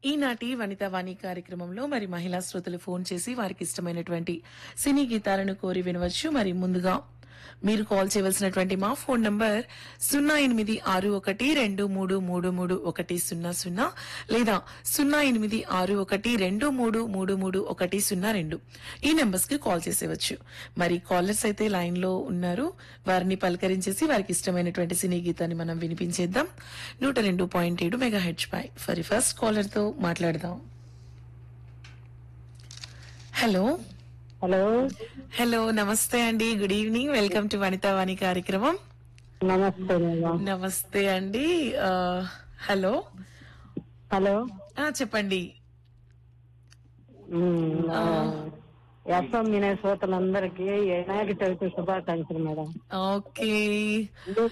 ఈనాటి వనితా వాణి కార్యక్రమంలో మరి మహిళా శ్రోతలు ఫోన్ చేసి వారికి ఇష్టమైనటువంటి సినీ గీతాలను కోరి వినవచ్చు మరి ముందుగా మీరు కాల్ చేయవలసినటువంటి మా ఫోన్ నంబర్ సున్నా ఎనిమిది ఆరు ఒకటి రెండు మూడు మూడు మూడు ఒకటి సున్నా సున్నా లేదా సున్నా ఎనిమిది ఆరు ఒకటి రెండు మూడు మూడు మూడు ఒకటి సున్నా రెండు ఈ నెంబర్స్ కి కాల్ చేసేవచ్చు మరి కాలర్స్ అయితే లైన్ లో ఉన్నారు వారిని పలకరించేసి వారికి ఇష్టమైనటువంటి సినీ గీతాన్ని మనం వినిపించేద్దాం నూట రెండు పాయింట్ ఏడు మెగా హెచ్ పై ఫరి ఫస్ట్ కాలర్ తో మాట్లాడదాం హలో హలో హలో నమస్తే అండి good evening welcome to Vanitha Vani కార్యక్రమం నమస్తే మేడం నమస్తే అండి ఆ, హలో హలో ఆ, చెప్పండి ఎఫ్ఎం వినే శ్రోతలందరికీ వినాయక చవితి శుభాకాంక్షలు మేడం ఓకే